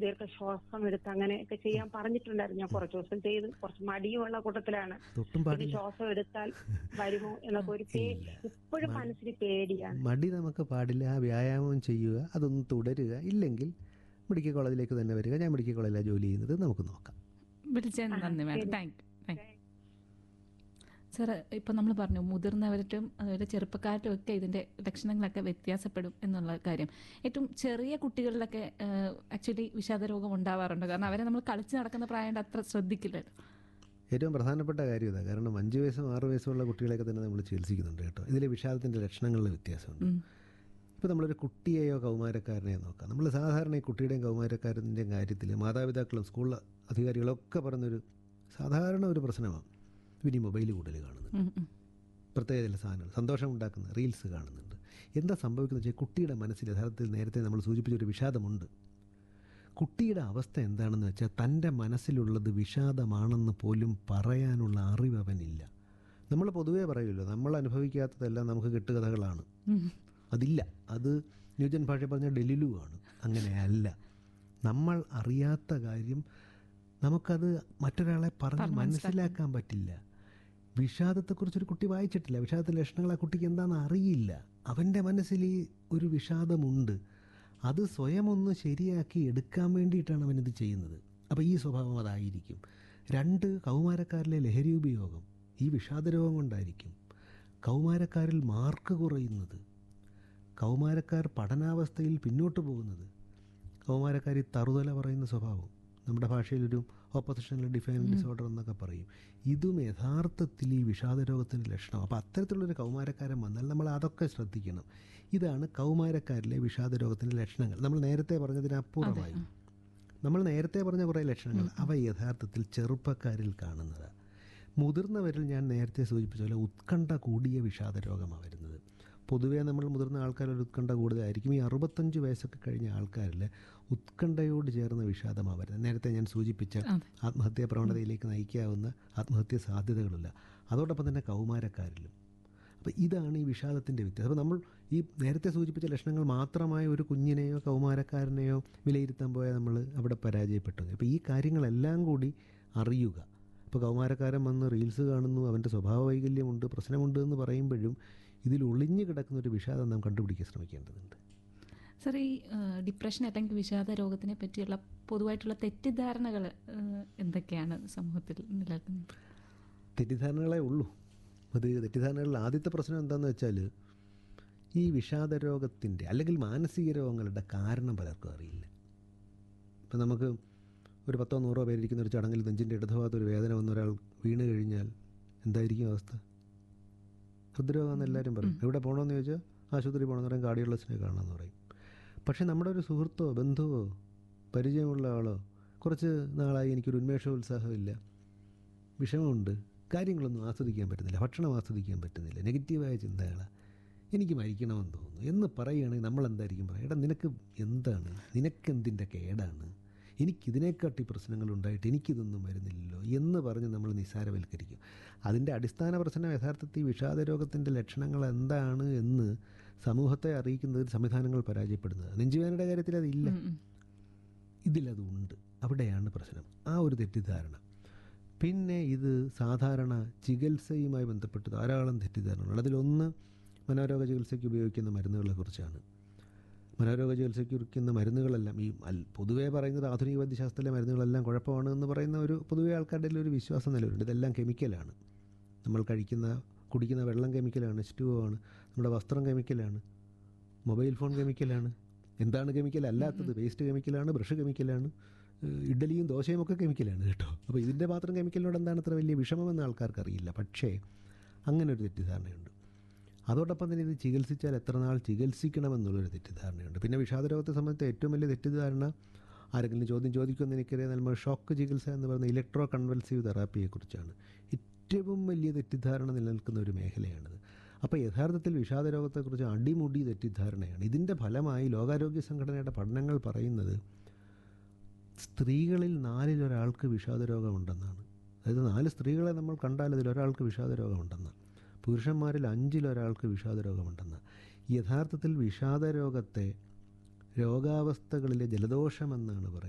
ദീർഘശ്വാസം എടുത്ത് അങ്ങനെയൊക്കെ ചെയ്യാൻ പറഞ്ഞിട്ടുണ്ടായിരുന്നു ഞാൻ കുറച്ച് ദിവസം ചെയ്ത് കുറച്ച് മടിയുമുള്ള കൂട്ടത്തിലാണ് തൊട്ടും ഇനി പാടില്ല ശ്വാസം എടുത്താൽ വരുമോ എന്നൊക്കെ ഒരു പേ ഇപ്പോഴും മനസ്സിന് പേടിയാണ് മടി നമുക്ക് പാടില്ല ആ വ്യായാമം ചെയ്യുക അതൊന്ന് തുടരുക ഇല്ലെങ്കിൽ മെഡിക്കൽ കോളേജിലേക്ക് തന്നെ വരിക ഞാൻ മെഡിക്കൽ കോളേജിലാണ് ജോലി ചെയ്യുന്നത് നമുക്ക് നോക്കാം വിളിച്ചതിന് നന്ദി madam thank you thank sir ഇപ്പം നമ്മൾ പറഞ്ഞു മുതിർന്നവരും അതുപോലെ ചെറുപ്പക്കാരിലും ഒക്കെ ഇതിന്റെ ലക്ഷണങ്ങളൊക്കെ വ്യത്യാസപ്പെടും എന്നുള്ള കാര്യം ഏറ്റവും ചെറിയ കുട്ടികളിലൊക്കെ ആക്ച്വലി വിഷാദ രോഗം ഉണ്ടാവാറുണ്ട് കാരണം അവരെ നമ്മൾ കളിച്ച് നടക്കുന്ന പ്രായം അത്ര ശ്രദ്ധിക്കില്ലല്ലോ ഏറ്റവും പ്രധാനപ്പെട്ട കാര്യം ഇതാ കാരണം അഞ്ച് വയസ്സും ആറ് വയസ്സുമുള്ള കുട്ടികളെയൊക്കെ തന്നെ നമ്മൾ ചികിത്സിക്കുന്നുണ്ട് കേട്ടോ ഇതിലെ വിഷാദത്തിൻ്റെ ലക്ഷണങ്ങളിൽ വ്യത്യാസമുണ്ട് ഇപ്പോൾ നമ്മളൊരു കുട്ടിയെയോ കൗമാരക്കാരനെയോ നോക്കാം നമ്മൾ സാധാരണ ഈ കുട്ടിയുടെയും കൗമാരക്കാരൻ്റെയും കാര്യത്തിൽ മാതാപിതാക്കളും സ്കൂൾ അധികാരികളും ഒക്കെ പറഞ്ഞൊരു സാധാരണ ഒരു പ്രശ്നമാണ് ഇവർ ഈ മൊബൈൽ കൂടുതൽ കാണുന്നുണ്ട് ഉം, ഉം. പ്രത്യേക ചില സാധനങ്ങൾ സന്തോഷമുണ്ടാക്കുന്ന റീൽസ് കാണുന്നുണ്ട് എന്താ സംഭവിക്കുന്നത് വെച്ചാൽ കുട്ടിയുടെ മനസ്സിൽ യഥാർത്ഥത്തിൽ നേരത്തെ നമ്മൾ സൂചിപ്പിച്ചൊരു വിഷാദമുണ്ട് കുട്ടിയുടെ അവസ്ഥ എന്താണെന്ന് വെച്ചാൽ തൻ്റെ മനസ്സിലുള്ളത് വിഷാദമാണെന്ന് പോലും പറയാനുള്ള അറിവ് അവനില്ല നമ്മൾ പൊതുവേ പറയുമല്ലോ നമ്മൾ അനുഭവിക്കാത്തതെല്ലാം നമുക്ക് കെട്ടുകഥകളാണ് ഉം. അതില്ല അത് ന്യൂജൻ ഭാഷ പറഞ്ഞ ഡെലിലു ആണ് അങ്ങനെയല്ല നമ്മൾ അറിയാത്ത കാര്യം നമുക്കത് മറ്റൊരാളെ പറഞ്ഞ് മനസ്സിലാക്കാൻ പറ്റില്ല വിഷാദത്തെക്കുറിച്ചൊരു കുട്ടി വായിച്ചിട്ടില്ല വിഷാദത്തിൻ്റെ ലക്ഷണങ്ങൾ ആ കുട്ടിക്ക് എന്താണെന്ന് അറിയില്ല അവൻ്റെ മനസ്സിൽ ഈ ഒരു വിഷാദമുണ്ട് അത് സ്വയം ഒന്ന് ശരിയാക്കി എടുക്കാൻ വേണ്ടിയിട്ടാണ് അവനിത് ചെയ്യുന്നത് അപ്പോൾ ഈ സ്വഭാവം അതായിരിക്കും രണ്ട് കൗമാരക്കാരിലെ ലഹരി ഉപയോഗം ഈ വിഷാദരോഗം കൊണ്ടായിരിക്കും കൗമാരക്കാരിൽ മാർക്ക് കുറയുന്നത് കൗമാരക്കാർ പഠനാവസ്ഥയിൽ പിന്നോട്ട് പോകുന്നത് കൗമാരക്കാർ ഈ തറുതല പറയുന്ന സ്വഭാവം നമ്മുടെ ഭാഷയിലൊരു ഓപ്പോസിഷണൽ ഡിഫൈൻ ഡിസോർഡർ എന്നൊക്കെ പറയും ഇതും യഥാർത്ഥത്തിൽ ഈ വിഷാദരോഗത്തിൻ്റെ ലക്ഷണം അപ്പോൾ അത്തരത്തിലുള്ളൊരു കൗമാരക്കാരൻ വന്നാൽ നമ്മൾ അതൊക്കെ ശ്രദ്ധിക്കണം ഇതാണ് കൗമാരക്കാരിലെ വിഷാദരോഗത്തിൻ്റെ ലക്ഷണങ്ങൾ നമ്മൾ നേരത്തെ പറഞ്ഞതിനപ്പുറമായി നമ്മൾ നേരത്തെ പറഞ്ഞ കുറേ ലക്ഷണങ്ങൾ അവ യഥാർത്ഥത്തിൽ ചെറുപ്പക്കാരിൽ കാണുന്നതാണ് മുതിർന്നവരിൽ ഞാൻ നേരത്തെ സൂചിപ്പിച്ച പോലെ ഉത്കണ്ഠ കൂടിയ വിഷാദ രോഗമാണ് വരുന്നത് പൊതുവേ നമ്മൾ മുതിർന്ന ആൾക്കാരിൽ ഉത്കണ്ഠ കൂടുതലായിരിക്കും ഈ അറുപത്തഞ്ച് വയസ്സൊക്കെ കഴിഞ്ഞ ആൾക്കാരിൽ ഉത്കണ്ഠയോട് ചേർന്ന വിഷാദമാണ് വരുന്നത് നേരത്തെ ഞാൻ സൂചിപ്പിച്ച ആത്മഹത്യാ പ്രവണതയിലേക്ക് നയിക്കാവുന്ന ആത്മഹത്യ സാധ്യതകളില്ല അതോടൊപ്പം തന്നെ കൗമാരക്കാരിലും അപ്പോൾ ഇതാണ് ഈ വിഷാദത്തിൻ്റെ വ്യത്യാസം അപ്പോൾ നമ്മൾ ഈ നേരത്തെ സൂചിപ്പിച്ച ലക്ഷണങ്ങൾ മാത്രമായ ഒരു കുഞ്ഞിനെയോ കൗമാരക്കാരനെയോ വിലയിരുത്താൻ പോയാൽ നമ്മൾ അവിടെ പരാജയപ്പെട്ടു അപ്പോൾ ഈ കാര്യങ്ങളെല്ലാം കൂടി അറിയുക ഇപ്പോൾ കൗമാരക്കാരൻ വന്ന് റീൽസ് കാണുന്നു അവൻ്റെ സ്വഭാവ വൈകല്യമുണ്ട് പ്രശ്നമുണ്ട് എന്ന് പറയുമ്പോഴും ഇതിൽ ഒളിഞ്ഞു കിടക്കുന്ന ഒരു വിഷാദം നാം കണ്ടുപിടിക്കാൻ ശ്രമിക്കേണ്ടതുണ്ട് സാർ ഈ ഏഹ്, ഡിപ്രഷൻ അല്ലെങ്കിൽ വിഷാദ രോഗത്തിനെ പറ്റിയുള്ള പൊതുവായിട്ടുള്ള തെറ്റിദ്ധാരണകൾ ഏഹ്, എന്തൊക്കെയാണ് സമൂഹത്തിൽ നിലനിൽക്കുന്നത് തെറ്റിദ്ധാരണകളേ ഉള്ളൂ അത് തെറ്റിദ്ധാരണകളിൽ ആദ്യത്തെ പ്രശ്നം എന്താണെന്ന് വെച്ചാൽ ഈ വിഷാദ രോഗത്തിൻ്റെ അല്ലെങ്കിൽ മാനസിക രോഗങ്ങളുടെ കാരണം പലർക്കും അറിയില്ല ഇപ്പം നമുക്ക് ഒരു പത്തോ നൂറോ പേരിരിക്കുന്ന ഒരു ചടങ്ങിൽ നെഞ്ചിൻ്റെ ഇടതുഭാഗത്ത് ഒരു വേദന വന്ന ഒരാൾ വീണ് കഴിഞ്ഞാൽ എന്തായിരിക്കും അവസ്ഥ ഹൃദ്രോഗമെന്ന് എല്ലാവരും പറയും എവിടെ പോകണമെന്ന് ചോദിച്ചാൽ ആശുപത്രി പോകണമെന്ന് പറയും കാർഡിയോളജിനെ കാണണമെന്ന് പറയും പക്ഷേ നമ്മുടെ ഒരു സുഹൃത്തോ ബന്ധുവോ പരിചയമുള്ള ആളോ കുറച്ച് നാളായി എനിക്കൊരു ഉന്മേഷോത്സാഹമില്ല വിഷമമുണ്ട് കാര്യങ്ങളൊന്നും ആസ്വദിക്കാൻ പറ്റുന്നില്ല ഭക്ഷണം ആസ്വദിക്കാൻ പറ്റുന്നില്ല നെഗറ്റീവായ ചിന്തകളാണ് എനിക്ക് മരിക്കണമെന്ന് തോന്നുന്നു എന്ന് പറയുകയാണെങ്കിൽ നമ്മൾ എന്തായിരിക്കും പറയുക എടാ നിനക്ക് എന്താണ് നിനക്കെന്തിൻ്റെ കേടാണ് എനിക്കിതിനെക്കാട്ടി പ്രശ്നങ്ങൾ ഉണ്ടായിട്ട് എനിക്കിതൊന്നും വരുന്നില്ലല്ലോ എന്ന് പറഞ്ഞ് നമ്മൾ നിസ്സാരവൽക്കരിക്കും അതിൻ്റെ അടിസ്ഥാന പ്രശ്നം യഥാർത്ഥത്തിൽ വിഷാദരോഗത്തിൻ്റെ ലക്ഷണങ്ങൾ എന്താണ് എന്ന് സമൂഹത്തെ അറിയിക്കുന്നതിൽ സംവിധാനങ്ങൾ പരാജയപ്പെടുന്നത് നെഞ്ചുവേദനയുടെ കാര്യത്തിൽ അതില്ല ഇതിലതുണ്ട് അവിടെയാണ് പ്രശ്നം ആ ഒരു തെറ്റിദ്ധാരണ പിന്നെ ഇത് സാധാരണ ചികിത്സയുമായി ബന്ധപ്പെട്ട് ധാരാളം തെറ്റിദ്ധാരണകൾ അതിലൊന്ന് മനോരോഗ ചികിത്സയ്ക്ക് ഉപയോഗിക്കുന്ന മരുന്നുകളെ കുറിച്ചാണ് മനോരോഗ ചികിത്സയ്ക്ക് കുറിക്കുന്ന മരുന്നുകളെല്ലാം ഈ അൽ- പൊതുവേ പറയുന്നത് ആധുനിക വൈദ്യശാസ്ത്രത്തിലെ മരുന്നുകളെല്ലാം കുഴപ്പമാണ് എന്ന് പറയുന്ന ഒരു പൊതുവേ ആൾക്കാരുടെ ഇടയിൽ ഒരു വിശ്വാസം നിലവിലുണ്ട് ഇതെല്ലാം കെമിക്കലാണ് നമ്മൾ കഴിക്കുന്ന കുടിക്കുന്ന വെള്ളം കെമിക്കലാണ് സ്റ്റൂവ് ആണ് നമ്മുടെ വസ്ത്രം കെമിക്കലാണ് മൊബൈൽ ഫോൺ കെമിക്കലാണ് എന്താണ് കെമിക്കൽ അല്ലാത്തത് വേസ്റ്റ് കെമിക്കലാണ് ബ്രഷ് കെമിക്കലാണ് ഏഹ് ഇഡ്ഡലിയും ദോശയും ഒക്കെ കെമിക്കലാണ് കേട്ടോ അപ്പോൾ ഇതിൻ്റെ മാത്രം കെമിക്കലിനോട് എന്താണ് അത്ര വലിയ വിഷമമെന്ന് ആൾക്കാർക്ക് അറിയില്ല പക്ഷേ അങ്ങനെ ഒരു തെറ്റിദ്ധാരണയുണ്ട് അതോടൊപ്പം തന്നെ ഇത് ചികിത്സിച്ചാൽ എത്ര നാൾ ചികിത്സിക്കണമെന്നുള്ളൊരു തെറ്റിദ്ധാരണയുണ്ട് പിന്നെ വിഷാദരോഗത്തെ സംബന്ധിച്ച് ഏറ്റവും വലിയ തെറ്റിദ്ധാരണ ആരെങ്കിലും ചോദ്യം ചോദിക്കുമെന്ന് എനിക്കറിയാം നമ്മൾ ഷോക്ക് ചികിത്സ എന്ന് പറയുന്ന ഇലക്ട്രോ കൺവൽസീവ് തെറാപ്പിയെക്കുറിച്ചാണ് ഏറ്റവും വലിയ തെറ്റിദ്ധാരണ നിലനിൽക്കുന്ന ഒരു മേഖലയാണിത് അപ്പോൾ യഥാർത്ഥത്തിൽ വിഷാദരോഗത്തെക്കുറിച്ച് അടിമുടി തെറ്റിദ്ധാരണയാണ് ഇതിൻ്റെ ഫലമായി ലോകാരോഗ്യ സംഘടനയുടെ പഠനങ്ങൾ പറയുന്നത് സ്ത്രീകളിൽ നാലിലൊരാൾക്ക് വിഷാദരോഗമുണ്ടെന്നാണ് അതായത് നാല് സ്ത്രീകളെ നമ്മൾ കണ്ടാൽ അതിലൊരാൾക്ക് വിഷാദരോഗമുണ്ടെന്ന് പുരുഷന്മാരിൽ അഞ്ചിലൊരാൾക്ക് വിഷാദരോഗമുണ്ടെന്ന് യഥാർത്ഥത്തിൽ വിഷാദരോഗത്തെ രോഗാവസ്ഥകളിലെ ജലദോഷമെന്നാണ് പറയുന്നത്